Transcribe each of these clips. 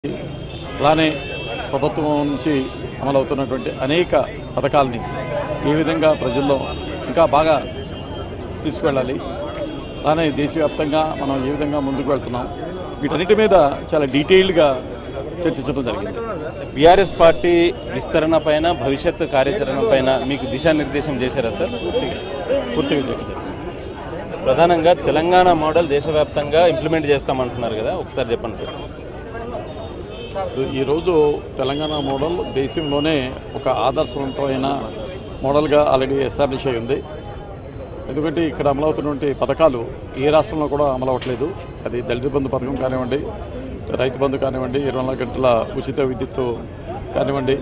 అలానే ప్రభుత్వం నుంచి అమలవుతున్నటువంటి అనేక పథకాలని ఏ విధంగా ప్రజల్లో ఇంకా బాగా తీసుకువెళ్ళాలి అలానే దేశవ్యాప్తంగా మనం ఏ విధంగా ముందుకు వెళ్తున్నాం వీటన్నిటి మీద చాలా డీటెయిల్డ్గా చర్చించడం జరిగింది బీఆర్ఎస్ పార్టీ విస్తరణ పైన భవిష్యత్ కార్యాచరణ పైన మీకు దిశానిర్దేశం చేశారా సార్ పూర్తిగా పూర్తిగా చర్చించారు ప్రధానంగా తెలంగాణ మోడల్ దేశవ్యాప్తంగా ఇంప్లిమెంట్ చేస్తామంటున్నారు కదా ఒకసారి చెప్పండి సార్ ఈరోజు తెలంగాణ మోడల్ దేశంలోనే ఒక ఆదర్శవంతమైన మోడల్గా ఆల్రెడీ ఎస్టాబ్లిష్ అయి ఉంది ఎందుకంటే ఇక్కడ అమలవుతున్నటువంటి పథకాలు ఏ రాష్ట్రంలో కూడా అమలవట్లేదు అది దళిత బంధు పథకం కానివ్వండి రైతు బంధు కానివ్వండి ఇరవై నాలుగు గంటల ఉచిత విద్యుత్ కానివ్వండి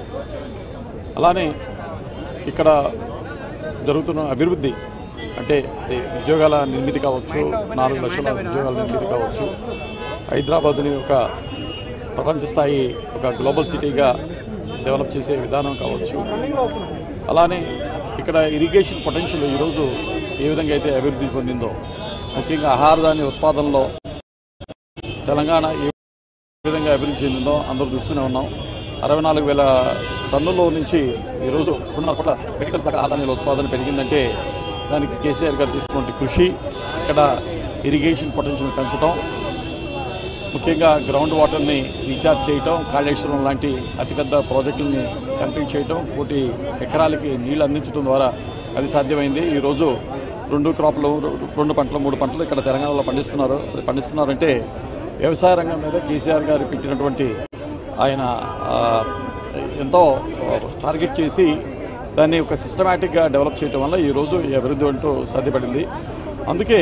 అలానే ఇక్కడ జరుగుతున్న అభివృద్ధి అంటే ఇది ఉద్యోగాల నిర్మితి కావచ్చు నాలుగు లక్షల ఉద్యోగాల నిర్మితి కావచ్చు హైదరాబాద్ని ఒక ప్రపంచ స్థాయి ఒక గ్లోబల్ సిటీగా డెవలప్ చేసే విధానం కావచ్చు అలానే ఇక్కడ ఇరిగేషన్ పొటెన్షియల్ ఈరోజు ఏ విధంగా అయితే అభివృద్ధి పొందిందో ముఖ్యంగా ఆహార ధాన్య ఉత్పాదనలో తెలంగాణ ఏ విధంగా అభివృద్ధి చెందిందో అందరూ చూస్తూనే ఉన్నాం అరవై నాలుగు వేల టన్నుల నుంచి ఈరోజు రెండున్నర కోట్ల మెడికల్ శాఖ ఆదాయాల ఉత్పాదన పెరిగిందంటే దానికి కేసీఆర్ గారు చేసినటువంటి కృషి ఇక్కడ ఇరిగేషన్ పొటెన్షియల్ పెంచడం ముఖ్యంగా గ్రౌండ్ వాటర్ని రీఛార్జ్ చేయటం కాళేశ్వరం లాంటి అతిపెద్ద ప్రాజెక్టులని కంప్లీట్ చేయటం కోటి ఎకరాలకి నీళ్లు అందించడం ద్వారా అది సాధ్యమైంది ఈరోజు రెండు క్రాప్లు రెండు పంటలు మూడు పంటలు ఇక్కడ తెలంగాణలో పండిస్తున్నారు అది పండిస్తున్నారంటే వ్యవసాయ రంగం మీద కేసీఆర్ గారు పెట్టినటువంటి ఆయన ఆ, ఎంతో టార్గెట్ చేసి దాన్ని ఒక సిస్టమేటిక్గా డెవలప్ చేయటం వల్ల ఈరోజు ఈ అభివృద్ధి అంటూ సాధ్యపడింది అందుకే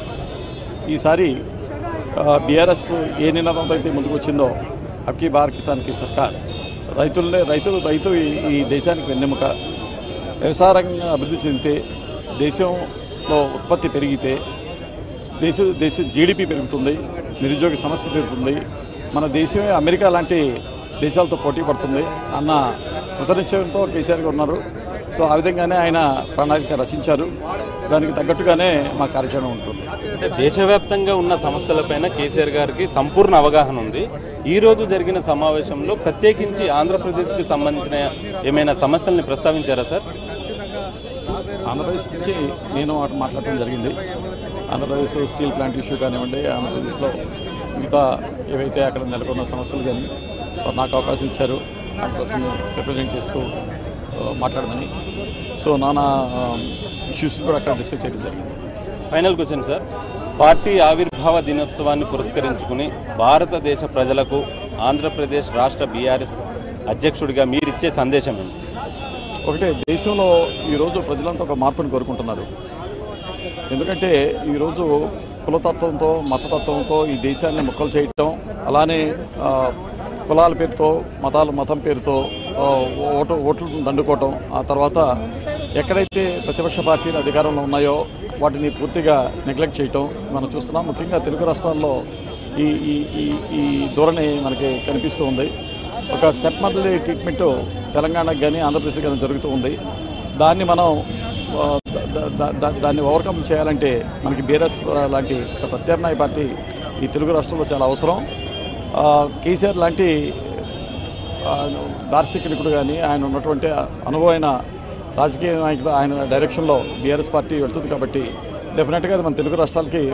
ఈసారి బీఆర్ఎస్ ఏ నినాదంతో అయితే ముందుకు వచ్చిందో అబ్కి బార్ కిసాన్కి సర్కార్ రైతులనే రైతులు రైతు ఈ- ఈ దేశానికి వెన్నెముక వ్యవసాయ రంగంగా అభివృద్ధి చెందితే దేశంలో ఉత్పత్తి పెరిగితే దేశ దేశ జీడిపి పెరుగుతుంది నిరుద్యోగ సమస్య పెరుగుతుంది మన దేశమే అమెరికా లాంటి దేశాలతో పోటీ పడుతుంది అన్న కృతనిశ్చయంతో కేసీఆర్ గారు ఉన్నారు సో ఆ విధంగానే ఆయన ప్రణాళిక రచించారు దానికి తగ్గట్టుగానే మా కార్యాచరణ ఉంటుంది అంటే దేశవ్యాప్తంగా ఉన్న సమస్యలపైన కేసీఆర్ గారికి సంపూర్ణ అవగాహన ఉంది ఈ రోజు జరిగిన సమావేశంలో ప్రత్యేకించి ఆంధ్రప్రదేశ్కి సంబంధించిన ఏమైనా సమస్యల్ని ప్రస్తావించారా సార్ ఆంధ్రప్రదేశ్ నుంచి నేను అటు మాట్లాడటం జరిగింది ఆంధ్రప్రదేశ్ స్టీల్ ప్లాంట్ ఇష్యూ కానివ్వండి ఆంధ్రప్రదేశ్లో మిగతా ఏవైతే అక్కడ నెలకొన్న సమస్యలు కానీ వారు నాకు అవకాశం ఇచ్చారు దానికోసం రిప్రజెంట్ చేస్తూ ఆ, మాట్లాడమని సో నానా ఇష్యూస్ కూడా అక్కడ డిస్కస్ చేయడం జరిగింది ఫైనల్ క్వశ్చన్ సార్ పార్టీ ఆవిర్భావ దినోత్సవాన్ని పురస్కరించుకుని భారతదేశ ప్రజలకు ఆంధ్రప్రదేశ్ రాష్ట్ర బీఆర్ఎస్ అధ్యక్షుడిగా మీరిచ్చే సందేశం ఏంటి ఒకటే దేశంలో ఈరోజు ప్రజలంతా ఒక మార్పుని కోరుకుంటున్నారు ఎందుకంటే ఈరోజు కులతత్వంతో మతతత్వంతో ఈ దేశాన్ని ముక్కలు చేయటం అలానే ఆ, కులాల పేరుతో మతాలు మతం పేరుతో ఆ, ఓటు ఓట్లు దండుకోవటం ఆ తర్వాత ఎక్కడైతే ప్రతిపక్ష పార్టీలు అధికారంలో ఉన్నాయో వాటిని పూర్తిగా నెగ్లెక్ట్ చేయటం మనం చూస్తున్నాం ముఖ్యంగా తెలుగు రాష్ట్రాల్లో ఈ ఈ ఈ ఈ ధోరణి మనకి కనిపిస్తూ ఉంది ఒక స్టెప్ మదలీ ట్రీట్మెంట్ తెలంగాణకు కానీ ఆంధ్రప్రదేశ్ కానీ జరుగుతూ ఉంది దాన్ని మనం ఆ, ద- ద- ద- దాన్ని ఓవర్కమ్ చేయాలంటే మనకి బీఆర్ఎస్ లాంటి ఒక ప్రత్యామ్నాయ పార్టీ ఈ తెలుగు రాష్ట్రంలో చాలా అవసరం ఆ, కేసీఆర్ లాంటి ఆ, దార్శనికుడు కానీ ఆయన ఉన్నటువంటి అనుభవమైన రాజకీయ నాయకుడు ఆయన డైరెక్షన్లో బీఆర్ఎస్ పార్టీ వెళ్తుంది కాబట్టి డెఫినెట్గా అది మన తెలుగు రాష్ట్రాలకి